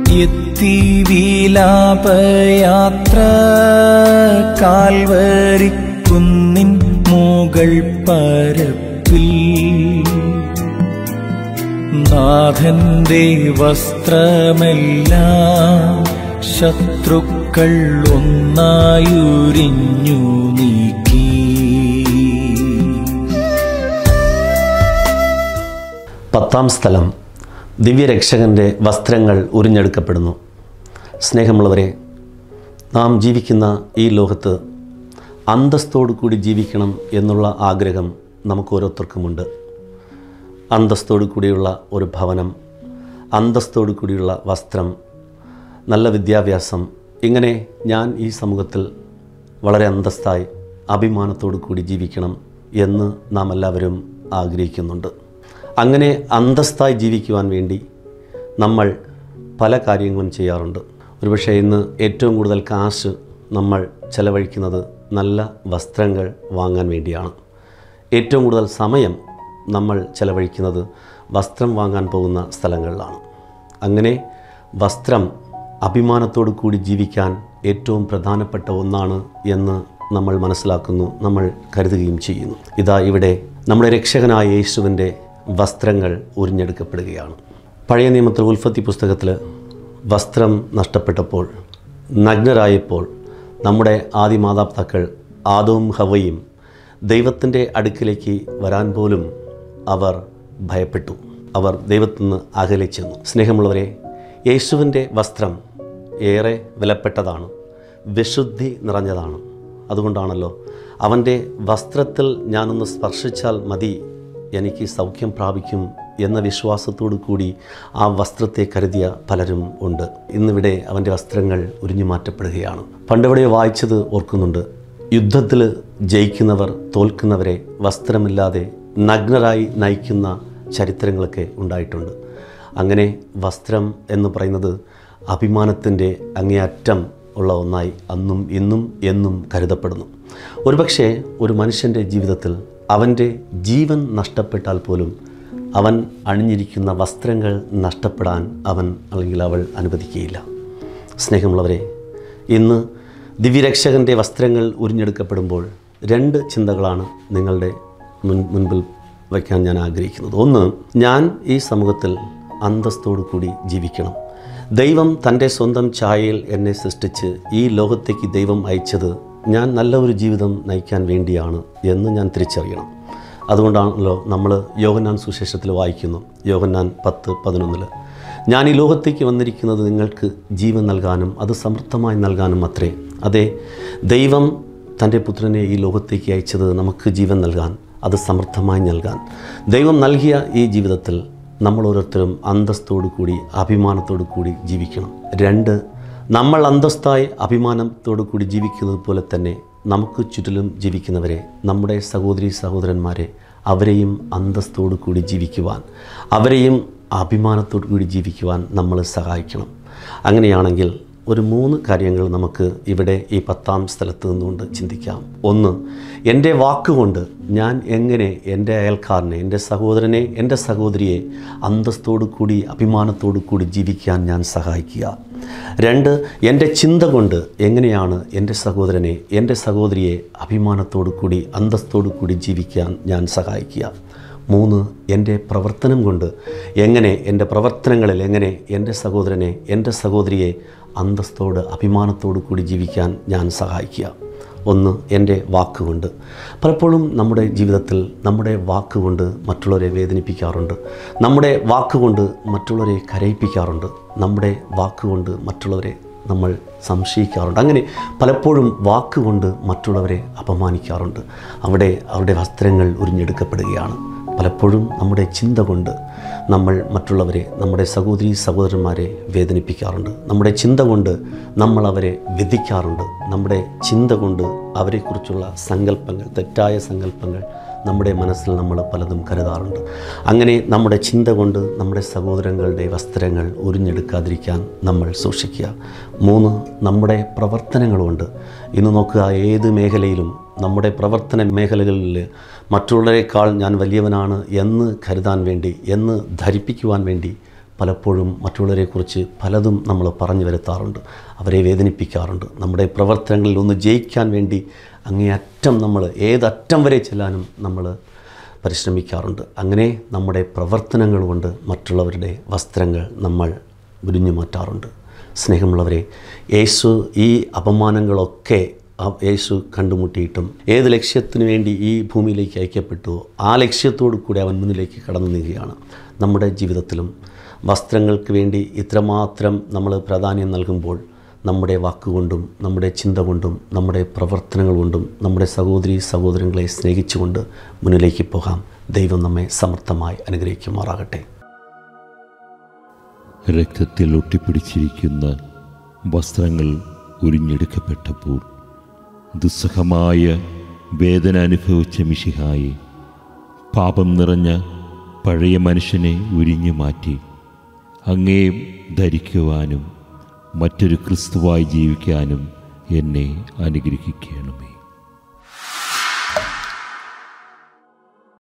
എത്തി വിലാപയാത്ര കാൽവരിക്കുന്നിൻ മുകൾ പരപ്പിൽ നാഥന്റെ വസ്ത്രമെല്ലാം ശത്രുക്കൾ ഒന്നായുരിഞ്ഞു നീക്കി പത്താം സ്ഥലം ദിവ്യരക്ഷകൻ്റെ വസ്ത്രങ്ങൾ ഉരിഞ്ഞെടുക്കപ്പെടുന്നു സ്നേഹമുള്ളവരെ നാം ജീവിക്കുന്ന ഈ ലോകത്ത് അന്തസ്തോടു കൂടി ജീവിക്കണം എന്നുള്ള ആഗ്രഹം നമുക്ക് ഓരോരുത്തർക്കുമുണ്ട് അന്തസ്തോടു കൂടിയുള്ള ഒരു ഭവനം അന്തസ്തോടു കൂടിയുള്ള വസ്ത്രം നല്ല വിദ്യാഭ്യാസം ഇങ്ങനെ ഞാൻ ഈ സമൂഹത്തിൽ വളരെ അന്തസ്തായി അഭിമാനത്തോടു കൂടി ജീവിക്കണം എന്ന് നാം എല്ലാവരും ആഗ്രഹിക്കുന്നുണ്ട് അങ്ങനെ അന്തസ്തായി ജീവിക്കുവാൻ വേണ്ടി നമ്മൾ പല കാര്യങ്ങളും ചെയ്യാറുണ്ട് ഒരുപക്ഷെ ഇന്ന് ഏറ്റവും കൂടുതൽ കാശ് നമ്മൾ ചെലവഴിക്കുന്നത് നല്ല വസ്ത്രങ്ങൾ വാങ്ങാൻ വേണ്ടിയാണ് ഏറ്റവും കൂടുതൽ സമയം നമ്മൾ ചെലവഴിക്കുന്നത് വസ്ത്രം വാങ്ങാൻ പോകുന്ന സ്ഥലങ്ങളിലാണ് അങ്ങനെ വസ്ത്രം അഭിമാനത്തോടു കൂടി ജീവിക്കാൻ ഏറ്റവും പ്രധാനപ്പെട്ട ഒന്നാണ് എന്ന് നമ്മൾ മനസ്സിലാക്കുന്നു നമ്മൾ കരുതുകയും ചെയ്യുന്നു ഇതാ ഇവിടെ നമ്മുടെ രക്ഷകനായ യേശുവിൻ്റെ വസ്ത്രങ്ങൾ ഉരിഞ്ഞെടുക്കപ്പെടുകയാണ് പഴയ നിയമത്തിൽ ഉൽപ്പത്തി പുസ്തകത്തിൽ വസ്ത്രം നഷ്ടപ്പെട്ടപ്പോൾ നഗ്നരായപ്പോൾ നമ്മുടെ ആദി മാതാപിതാക്കൾ ആദവും ഹവയും ദൈവത്തിൻ്റെ അടുക്കിലേക്ക് വരാൻ പോലും അവർ ഭയപ്പെട്ടു അവർ ദൈവത്തിൽ നിന്ന് അകലെ ചെന്നു സ്നേഹമുള്ളവരെ യേശുവിൻ്റെ വസ്ത്രം ഏറെ വിലപ്പെട്ടതാണ് വിശുദ്ധി നിറഞ്ഞതാണ് അതുകൊണ്ടാണല്ലോ അവൻ്റെ വസ്ത്രത്തിൽ ഞാനൊന്ന് സ്പർശിച്ചാൽ മതി എനിക്ക് സൗഖ്യം പ്രാപിക്കും എന്ന വിശ്വാസത്തോടു കൂടി ആ വസ്ത്രത്തെ കരുതിയ പലരും ഉണ്ട് ഇന്നിവിടെ അവൻ്റെ വസ്ത്രങ്ങൾ ഉരിഞ്ഞു മാറ്റപ്പെടുകയാണ് പണ്ടിവിടെ വായിച്ചത് ഓർക്കുന്നുണ്ട് യുദ്ധത്തിൽ ജയിക്കുന്നവർ തോൽക്കുന്നവരെ വസ്ത്രമില്ലാതെ നഗ്നരായി നയിക്കുന്ന ചരിത്രങ്ങളൊക്കെ ഉണ്ടായിട്ടുണ്ട് അങ്ങനെ വസ്ത്രം എന്ന് പറയുന്നത് അഭിമാനത്തിൻ്റെ അങ്ങേയറ്റം ഉള്ള ഒന്നായി അന്നും ഇന്നും എന്നും കരുതപ്പെടുന്നു ഒരുപക്ഷെ ഒരു മനുഷ്യൻ്റെ ജീവിതത്തിൽ അവൻ്റെ ജീവൻ നഷ്ടപ്പെട്ടാൽ പോലും അവൻ അണിഞ്ഞിരിക്കുന്ന വസ്ത്രങ്ങൾ നഷ്ടപ്പെടാൻ അവൻ അല്ലെങ്കിൽ അവൾ അനുവദിക്കുകയില്ല സ്നേഹമുള്ളവരെ ഇന്ന് ദിവ്യരക്ഷകൻ്റെ വസ്ത്രങ്ങൾ ഉരിഞ്ഞെടുക്കപ്പെടുമ്പോൾ രണ്ട് ചിന്തകളാണ് നിങ്ങളുടെ മുൻ മുൻപിൽ വയ്ക്കാൻ ഞാൻ ആഗ്രഹിക്കുന്നത് ഒന്ന് ഞാൻ ഈ സമൂഹത്തിൽ അന്തസ്തോടു കൂടി ജീവിക്കണം ദൈവം തൻ്റെ സ്വന്തം ഛായയിൽ എന്നെ സൃഷ്ടിച്ച് ഈ ലോകത്തേക്ക് ദൈവം അയച്ചത് ഞാൻ നല്ല ഒരു ജീവിതം നയിക്കാൻ വേണ്ടിയാണ് എന്ന് ഞാൻ തിരിച്ചറിയണം അതുകൊണ്ടാണല്ലോ നമ്മൾ യോഹന്നാൻ സുശേഷത്തിൽ വായിക്കുന്നു യോഹന്നാൻ പത്ത് പതിനൊന്നിൽ ഞാൻ ഈ ലോകത്തേക്ക് വന്നിരിക്കുന്നത് നിങ്ങൾക്ക് ജീവൻ നൽകാനും അത് സമൃദ്ധമായി നൽകാനും അത്രേ അതെ ദൈവം തൻ്റെ പുത്രനെ ഈ ലോകത്തേക്ക് അയച്ചത് നമുക്ക് ജീവൻ നൽകാൻ അത് സമൃദ്ധമായി നൽകാൻ ദൈവം നൽകിയ ഈ ജീവിതത്തിൽ നമ്മൾ ഓരോരുത്തരും അന്തസ്തോടു കൂടി അഭിമാനത്തോടു കൂടി ജീവിക്കണം രണ്ട് നമ്മൾ അന്തസ്തായി അഭിമാനത്തോടു കൂടി ജീവിക്കുന്നത് പോലെ തന്നെ നമുക്ക് ചുറ്റിലും ജീവിക്കുന്നവരെ നമ്മുടെ സഹോദരി സഹോദരന്മാരെ അവരെയും അന്തസ്തോടു കൂടി ജീവിക്കുവാൻ അവരെയും അഭിമാനത്തോടു കൂടി ജീവിക്കുവാൻ നമ്മൾ സഹായിക്കണം അങ്ങനെയാണെങ്കിൽ ഒരു മൂന്ന് കാര്യങ്ങൾ നമുക്ക് ഇവിടെ ഈ പത്താം സ്ഥലത്ത് നിന്നുകൊണ്ട് ചിന്തിക്കാം ഒന്ന് എൻ്റെ വാക്കുകൊണ്ട് ഞാൻ എങ്ങനെ എൻ്റെ അയൽക്കാരനെ എൻ്റെ സഹോദരനെ എൻ്റെ സഹോദരിയെ അന്തസ്തോടു കൂടി അഭിമാനത്തോടു കൂടി ജീവിക്കാൻ ഞാൻ സഹായിക്കുക രണ്ട് എൻ്റെ ചിന്ത കൊണ്ട് എങ്ങനെയാണ് എൻ്റെ സഹോദരനെ എൻ്റെ സഹോദരിയെ അഭിമാനത്തോടു കൂടി അന്തസ്തോടു കൂടി ജീവിക്കാൻ ഞാൻ സഹായിക്കുക മൂന്ന് എൻ്റെ പ്രവർത്തനം കൊണ്ട് എങ്ങനെ എൻ്റെ പ്രവർത്തനങ്ങളിൽ എങ്ങനെ എൻ്റെ സഹോദരനെ എൻ്റെ സഹോദരിയെ അന്തസ്തോട് അഭിമാനത്തോടു കൂടി ജീവിക്കാൻ ഞാൻ സഹായിക്കുക ഒന്ന് എൻ്റെ വാക്കുകൊണ്ട് പലപ്പോഴും നമ്മുടെ ജീവിതത്തിൽ നമ്മുടെ വാക്കുകൊണ്ട് മറ്റുള്ളവരെ വേദനിപ്പിക്കാറുണ്ട് നമ്മുടെ വാക്കുകൊണ്ട് മറ്റുള്ളവരെ കരയിപ്പിക്കാറുണ്ട് നമ്മുടെ വാക്കുകൊണ്ട് മറ്റുള്ളവരെ നമ്മൾ സംശയിക്കാറുണ്ട് അങ്ങനെ പലപ്പോഴും വാക്കുകൊണ്ട് മറ്റുള്ളവരെ അപമാനിക്കാറുണ്ട് അവിടെ അവരുടെ വസ്ത്രങ്ങൾ ഉരിഞ്ഞെടുക്കപ്പെടുകയാണ് പലപ്പോഴും നമ്മുടെ ചിന്ത കൊണ്ട് നമ്മൾ മറ്റുള്ളവരെ നമ്മുടെ സഹോദരി സഹോദരന്മാരെ വേദനിപ്പിക്കാറുണ്ട് നമ്മുടെ ചിന്ത കൊണ്ട് നമ്മൾ അവരെ വിധിക്കാറുണ്ട് നമ്മുടെ ചിന്ത കൊണ്ട് അവരെക്കുറിച്ചുള്ള സങ്കല്പങ്ങൾ തെറ്റായ സങ്കല്പങ്ങൾ നമ്മുടെ മനസ്സിൽ നമ്മൾ പലതും കരുതാറുണ്ട് അങ്ങനെ നമ്മുടെ ചിന്ത കൊണ്ട് നമ്മുടെ സഹോദരങ്ങളുടെ വസ്ത്രങ്ങൾ ഉരിഞ്ഞെടുക്കാതിരിക്കാൻ നമ്മൾ സൂക്ഷിക്കുക മൂന്ന് നമ്മുടെ പ്രവർത്തനങ്ങൾ കൊണ്ട് ഇന്ന് നോക്കുക ഏത് മേഖലയിലും നമ്മുടെ പ്രവർത്തന മേഖലകളിൽ മറ്റുള്ളവരെക്കാൾ ഞാൻ വലിയവനാണ് എന്ന് കരുതാൻ വേണ്ടി എന്ന് ധരിപ്പിക്കുവാൻ വേണ്ടി പലപ്പോഴും മറ്റുള്ളവരെക്കുറിച്ച് പലതും നമ്മൾ പറഞ്ഞു വരുത്താറുണ്ട് അവരെ വേദനിപ്പിക്കാറുണ്ട് നമ്മുടെ പ്രവർത്തനങ്ങളിൽ ഒന്ന് ജയിക്കാൻ വേണ്ടി അങ്ങേയറ്റം നമ്മൾ ഏതറ്റം വരെ ചെല്ലാനും നമ്മൾ പരിശ്രമിക്കാറുണ്ട് അങ്ങനെ നമ്മുടെ പ്രവർത്തനങ്ങൾ കൊണ്ട് മറ്റുള്ളവരുടെ വസ്ത്രങ്ങൾ നമ്മൾ ഉരിഞ്ഞു മാറ്റാറുണ്ട് സ്നേഹമുള്ളവരെ യേശു ഈ അപമാനങ്ങളൊക്കെ ആ യേശു കണ്ടുമുട്ടിയിട്ടും ഏത് ലക്ഷ്യത്തിനു വേണ്ടി ഈ ഭൂമിയിലേക്ക് അയക്കപ്പെട്ടു ആ ലക്ഷ്യത്തോടു കൂടി അവൻ മുന്നിലേക്ക് കടന്നു നീങ്ങുകയാണ് നമ്മുടെ ജീവിതത്തിലും വസ്ത്രങ്ങൾക്ക് വേണ്ടി ഇത്രമാത്രം നമ്മൾ പ്രാധാന്യം നൽകുമ്പോൾ നമ്മുടെ വാക്കുകൊണ്ടും നമ്മുടെ ചിന്ത കൊണ്ടും നമ്മുടെ പ്രവർത്തനങ്ങൾ കൊണ്ടും നമ്മുടെ സഹോദരി സഹോദരങ്ങളെ സ്നേഹിച്ചുകൊണ്ട് മുന്നിലേക്ക് പോകാം ദൈവം നമ്മെ സമർത്ഥമായി അനുഗ്രഹിക്കുമാറാകട്ടെ രക്തത്തിൽ ഒട്ടിപ്പിടിച്ചിരിക്കുന്ന വസ്ത്രങ്ങൾ ഉരിഞ്ഞെടുക്കപ്പെട്ടപ്പോൾ ദുസ്സഹമായ വേദന അനുഭവിച്ച മിഷിഹായി പാപം നിറഞ്ഞ പഴയ മനുഷ്യനെ ഉരിഞ്ഞു മാറ്റി അങ്ങേ ധരിക്കുവാനും മറ്റൊരു ക്രിസ്തുവായി ജീവിക്കാനും എന്നെ അനുഗ്രഹിക്കണമേ